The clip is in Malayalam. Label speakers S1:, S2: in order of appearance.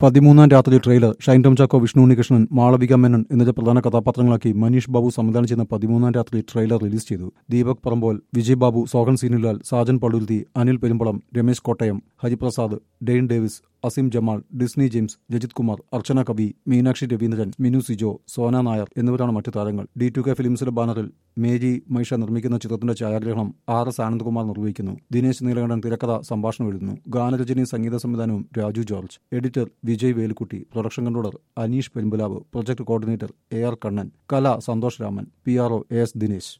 S1: പതിമൂന്നാം രാത്രി ട്രെയിലർ ഷൈൻ ടോം ചാക്കോ വിഷ്ണു ഉണ്ണികൃഷ്ണൻ മാളവിക മേനൻ എന്നിവ പ്രധാന കഥാപാത്രങ്ങളാക്കി മനീഷ് ബാബു സംവിധാനം ചെയ്യുന്ന പതിമൂന്നാം രാത്രി ട്രെയിലർ റിലീസ് ചെയ്തു ദീപക് പറമ്പോൽ വിജയ് ബാബു സോഹൻ സീനുലാൽ സാജൻ പടുരുത്തി അനിൽ പെരുമ്പളം രമേശ് കോട്ടയം ഹരിപ്രസാദ് ഡെയിൻ ഡേവിസ് അസീം ജമാൾ ഡിസ്നി ജെയിംസ് രജിത് കുമാർ അർച്ചന കവി മീനാക്ഷി രവീന്ദ്രൻ മിനു സിജോ സോന നായർ എന്നിവരാണ് മറ്റു താരങ്ങൾ ഡി ടു കെ ഫിലിംസിന്റെ ബാനറിൽ മേരി മൈഷ നിർമ്മിക്കുന്ന ചിത്രത്തിന്റെ ഛായാഗ്രഹണം ആർ എസ് ആനന്ദ്കുമാർ നിർവഹിക്കുന്നു ദിനേശ് നീലകണ്ഠൻ തിരക്കഥ സംഭാഷണം എഴുതുന്നു ഗാനരചനയും സംഗീത സംവിധാനവും Raju George editor Vijay Velukutty production controller Aneesh Perumbalav project coordinator A R Kannan കല Santhosh Raman P R O A S Dinesh